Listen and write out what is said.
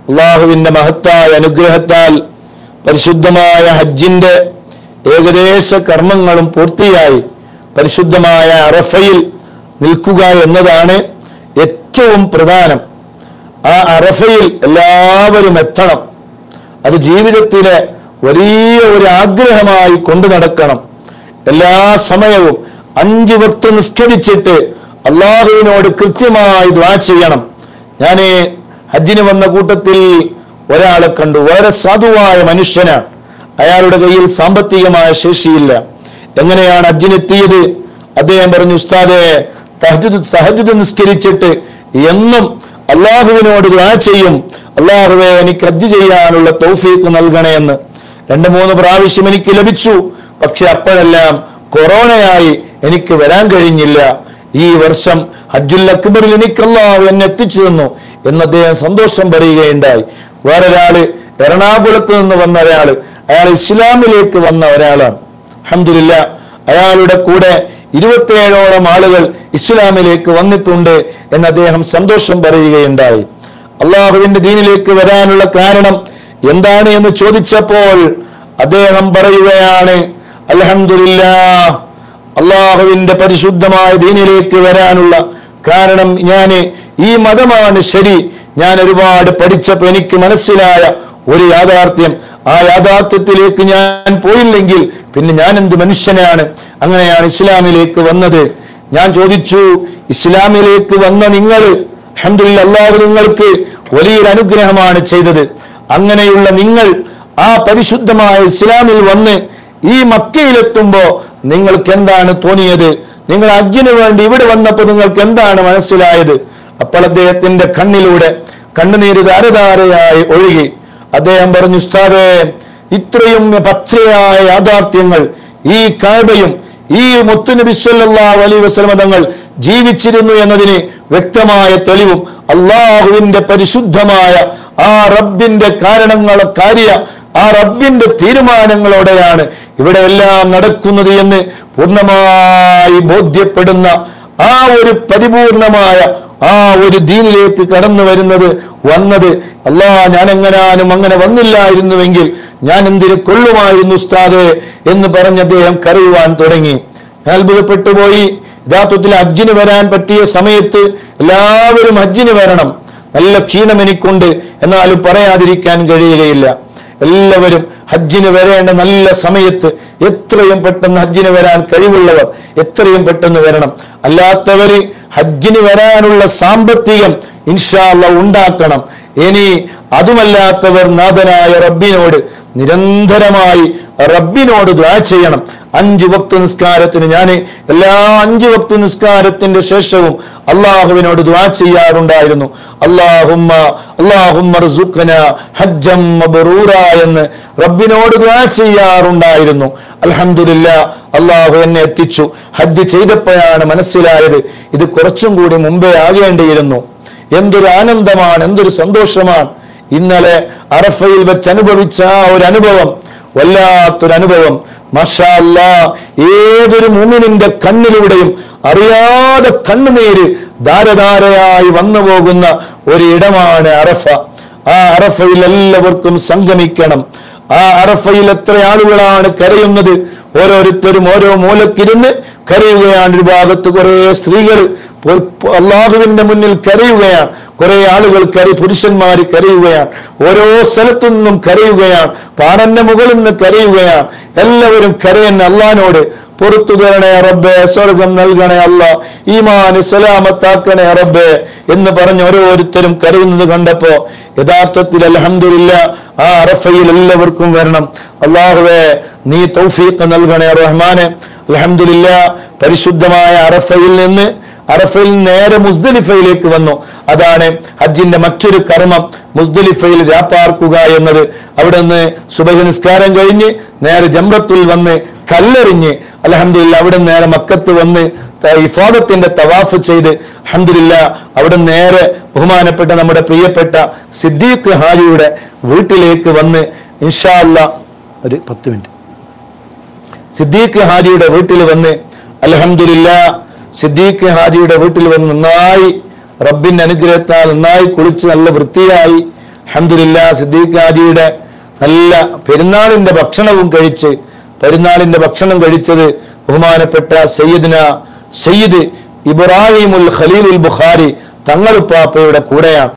അള്ളാഹുവിന്റെ മഹത്തായ അനുഗ്രഹത്താൽ പരിശുദ്ധമായ ഹജ്ജിന്റെ ഏകദേശ കർമ്മങ്ങളും പൂർത്തിയായി പരിശുദ്ധമായ അറഫയിൽ നിൽക്കുക എന്നതാണ് ഏറ്റവും പ്രധാനം ആ അറഫയിൽ എല്ലാവരും എത്തണം അത് ജീവിതത്തിലെ വലിയ ഒരു ആഗ്രഹമായി കൊണ്ടു നടക്കണം എല്ലാ സമയവും അഞ്ചു വക്ത് നിസ്കരിച്ചിട്ട് അള്ളാഹുവിനോട് കൃത്യമായി ദ്വാ ചെയ്യണം ഞാൻ ഹജ്ജിന് വന്ന കൂട്ടത്തിൽ ഒരാളെ കണ്ടു വളരെ സാധുവായ മനുഷ്യനാണ് അയാളുടെ കയ്യിൽ സാമ്പത്തികമായ ശേഷിയില്ല എങ്ങനെയാണ് ഹജ്ജിനെത്തിയത് അദ്ദേഹം പറഞ്ഞു ഉസ്താദെ തഹജുദ് സഹജുദ് നിസ്കരിച്ചിട്ട് എന്നും അള്ളാഹുവിനോട് ദ്വാ ചെയ്യും അള്ളാഹുവെ എനിക്ക് ഹജ്ജ് ചെയ്യാനുള്ള തൗഫീക്ക് നൽകണേ എന്ന് രണ്ട് മൂന്ന് പ്രാവശ്യം എനിക്ക് ലഭിച്ചു പക്ഷെ അപ്പോഴെല്ലാം കൊറോണയായി എനിക്ക് വരാൻ കഴിഞ്ഞില്ല ഈ വർഷം ഹജ്ജുൽ അക്ബറിൽ എനിക്ക് അള്ളാഹു എന്നെ എത്തിച്ചു തന്നു എന്ന് അദ്ദേഹം സന്തോഷം പറയുകയുണ്ടായി വേറൊരാള് എറണാകുളത്ത് നിന്ന് വന്ന ഒരാള് അയാൾ ഇസ്ലാമിലേക്ക് വന്ന ഒരാളാണ് അഹമ്മദില്ല അയാളുടെ കൂടെ ഇരുപത്തിയേഴോളം ആളുകൾ ഇസ്ലാമിലേക്ക് വന്നിട്ടുണ്ട് എന്ന് അദ്ദേഹം സന്തോഷം പറയുകയുണ്ടായി അള്ളാഹുവിന്റെ ദീനിലേക്ക് വരാനുള്ള കാരണം എന്താണ് എന്ന് ചോദിച്ചപ്പോൾ അദ്ദേഹം പറയുകയാണ് അലഹമില്ല അള്ളാഹുവിന്റെ പരിശുദ്ധമായ ദീനിലേക്ക് വരാനുള്ള കാരണം ഞാൻ ഈ മതമാണ് ശരി ഞാൻ ഒരുപാട് പഠിച്ചപ്പോൾ എനിക്ക് മനസ്സിലായ ഒരു യാഥാർത്ഥ്യം ആ യാഥാർത്ഥ്യത്തിലേക്ക് ഞാൻ പോയില്ലെങ്കിൽ പിന്നെ ഞാൻ എന്ത് മനുഷ്യനാണ് അങ്ങനെയാണ് ഇസ്ലാമിലേക്ക് വന്നത് ഞാൻ ചോദിച്ചു ഇസ്ലാമിലേക്ക് വന്ന നിങ്ങൾ അഹമ്മദില്ല അള്ളാഹു നിങ്ങൾക്ക് വലിയൊരു അനുഗ്രഹമാണ് ചെയ്തത് അങ്ങനെയുള്ള നിങ്ങൾ ആ പരിശുദ്ധമായ ഇസ്ലാമിൽ വന്ന് ഈ മക്കയിലെത്തുമ്പോ നിങ്ങൾക്ക് എന്താണ് തോന്നിയത് നിങ്ങൾ അജ്ജിന് വേണ്ടി ഇവിടെ വന്നപ്പോൾ നിങ്ങൾക്ക് എന്താണ് മനസ്സിലായത് അപ്പോൾ അദ്ദേഹത്തിന്റെ കണ്ണിലൂടെ കണ്ണുനീര് ധാരധാരയായി ഒഴുകി അദ്ദേഹം പറഞ്ഞു ഉസ്താദേ ഇത്രയും പച്ചയായ യാഥാർത്ഥ്യങ്ങൾ ഈ കാബയും ഈ മുത്തുനബി സല്ലല്ലാഹു അലൈഹി വസല്ലമ തങ്ങൾ ജീവിച്ചിരുന്നു എന്നതിന് വ്യക്തമായ തെളിവും അള്ളാഹുവിന്റെ പരിശുദ്ധമായ ആ റബ്ബിന്റെ കാരണങ്ങൾ കാര്യ ആ റബ്ബിന്റെ തീരുമാനങ്ങളോടെയാണ് ഇവിടെ എല്ലാം നടക്കുന്നത് എന്ന് പൂർണ്ണമായി ബോധ്യപ്പെടുന്ന ആ ഒരു പരിപൂർണമായ ആ ഒരു ദീനിലേക്ക് കടന്നു വരുന്നത് വന്നത് അല്ലാ ഞാൻ എങ്ങനാനും അങ്ങനെ വന്നില്ലായിരുന്നുവെങ്കിൽ ഞാൻ എന്തിന് കൊള്ളുമായിരുന്നു ഉസ്താദെ എന്ന് പറഞ്ഞ് അദ്ദേഹം കരയുവാൻ തുടങ്ങി ഞാൻ അത്ഭുതപ്പെട്ടു പോയി യഥാർത്ഥത്തിൽ ഹജ്ജിന് വരാൻ പറ്റിയ സമയത്ത് എല്ലാവരും ഹജ്ജിന് വരണം നല്ല ക്ഷീണം എനിക്കുണ്ട് എന്നാലും പറയാതിരിക്കാൻ കഴിയുകയില്ല എല്ലാവരും ഹജ്ജിന് വരേണ്ട നല്ല സമയത്ത് എത്രയും പെട്ടെന്ന് ഹജ്ജിന് വരാൻ കഴിവുള്ളവർ എത്രയും പെട്ടെന്ന് വരണം അല്ലാത്തവര് ഹജ്ജിന് വരാനുള്ള സാമ്പത്തികം ഇൻഷാല്ല ഉണ്ടാക്കണം ഇനി അതുമല്ലാത്തവർ നാഥനായ റബ്ബിനോട് നിരന്തരമായി റബ്ബിനോട് ദ്വാ ചെയ്യണം അഞ്ച് വക്ത നിസ്കാരത്തിന് ഞാൻ എല്ലാ അഞ്ച് വക്ത നിസ്കാരത്തിന്റെ ശേഷവും അള്ളാഹുവിനോട് ദ്വാ ചെയ്യാറുണ്ടായിരുന്നു അള്ളാഹുമ്മ അള്ളാഹുമ്മ ർസുഖ്ന ഹജ്ജം മബ്റൂറ എന്ന് റബ്ബിനോട് ദ്വാ ചെയ്യാറുണ്ടായിരുന്നു അൽഹംദുലില്ല അള്ളാഹു എന്നെ എത്തിച്ചു ഹജ്ജ് ചെയ്തപ്പോഴാണ് മനസ്സിലായത് ഇത് കുറച്ചും കൂടി മുമ്പേ ആകേണ്ടിയിരുന്നു എന്തൊരു ആനന്ദമാണ് എന്തൊരു സന്തോഷമാണ് ഇന്നലെ അറഫയിൽ വെച്ച് അനുഭവിച്ച ആ ഒരു അനുഭവം വല്ലാത്തൊരു അനുഭവം മാഷാ അല്ലാ ഏതൊരു മുമിനിന്റെ കണ്ണിലൂടെയും അറിയാതെ കണ്ണുനീര് ധാരധാരയായി വന്നു പോകുന്ന ഒരു ഇടമാണ് അറഫ ആ അറഫയിൽ എല്ലാവർക്കും സംഗമിക്കണം ആ അറഫയിൽ എത്ര ആളുകളാണ് കരയുന്നത് ഓരോരുത്തരും ഓരോ മൂലക്കിരുന്ന് കരയുകയാണ് ഒരു ഭാഗത്ത് കുറെ സ്ത്രീകൾ അള്ളാഹുവിന്റെ മുന്നിൽ കരയുകയാണ് കുറെ ആളുകൾ കരി പുരുഷന്മാർ കരയുകയാണ് ഓരോ സ്ഥലത്തു നിന്നും കരയുകയാണ് പാടന്റെ മുകളിൽ നിന്ന് കരയുകയാണ് എല്ലാവരും കരയുന്ന അള്ളഹാനോട് പുറത്തു തരണേ റബ്ബേ സ്വർഗം നൽകണേ അല്ല ഈമാന് സലാമത്താക്കണേ റബ്ബേ എന്ന് പറഞ്ഞ് ഓരോരുത്തരും കരയുന്നത് കണ്ടപ്പോ യഥാർത്ഥത്തിൽ അലഹമില്ല ആ അറഫയിൽ എല്ലാവർക്കും വരണം അള്ളാഹുവേ നീ തൗഫീഖ് നൽകണേ റഹ്മാനെ അലഹമില്ല പരിശുദ്ധമായ അറഫയിൽ നിന്ന് അറഫയിൽ നേരെ മുസ്ദലിഫയിലേക്ക് വന്നു അതാണ് ഹജ്ജിന്റെ മറ്റൊരു കർമ്മം മുസ്ദലിഫയിൽ രാപ്പാർക്കുക എന്നത് അവിടെ നിന്ന് സുബഹ നിസ്കാരം കഴിഞ്ഞ് നേരെ ജംറത്തുൽ വന്ന് കല്ലെറിഞ്ഞ് അലഹമില്ല അവിടെ നേരെ മക്കത്ത് വന്ന് ത- ഇഫാദത്തിന്റെ തവാഫ് ചെയ്ത് അഹമ്മദില്ല അവിടെ നേരെ ബഹുമാനപ്പെട്ട നമ്മുടെ പ്രിയപ്പെട്ട സിദ്ദീഖ് ഹാജിയുടെ വീട്ടിലേക്ക് വന്ന് ഇൻഷാ അല്ലാ ഒരു പത്ത് മിനിറ്റ് സിദ്ദീഖ് ഹാജിയുടെ വീട്ടിൽ വന്ന് അലഹമില്ല സിദ്ദീഖ് ഹാജിയുടെ വീട്ടിൽ വന്ന് നന്നായി റബ്ബിന്റെ അനുഗ്രഹത്താൽ നന്നായി കുളിച്ച് നല്ല വൃത്തിയായി അഹമ്മദില്ല സിദ്ദീഖ് ഹാജിയുടെ നല്ല പെരുന്നാളിന്റെ ഭക്ഷണവും കഴിച്ച് പെരുന്നാളിന്റെ ഭക്ഷണം കഴിച്ചത് ബഹുമാനപ്പെട്ട സയ്യിദിന സയ്യിദ് ഇബ്രാഹിമുൽ ഖലീലുൽ ബുഖാരി തങ്ങളുപ്പാപ്പയുടെ കൂടെയാണ്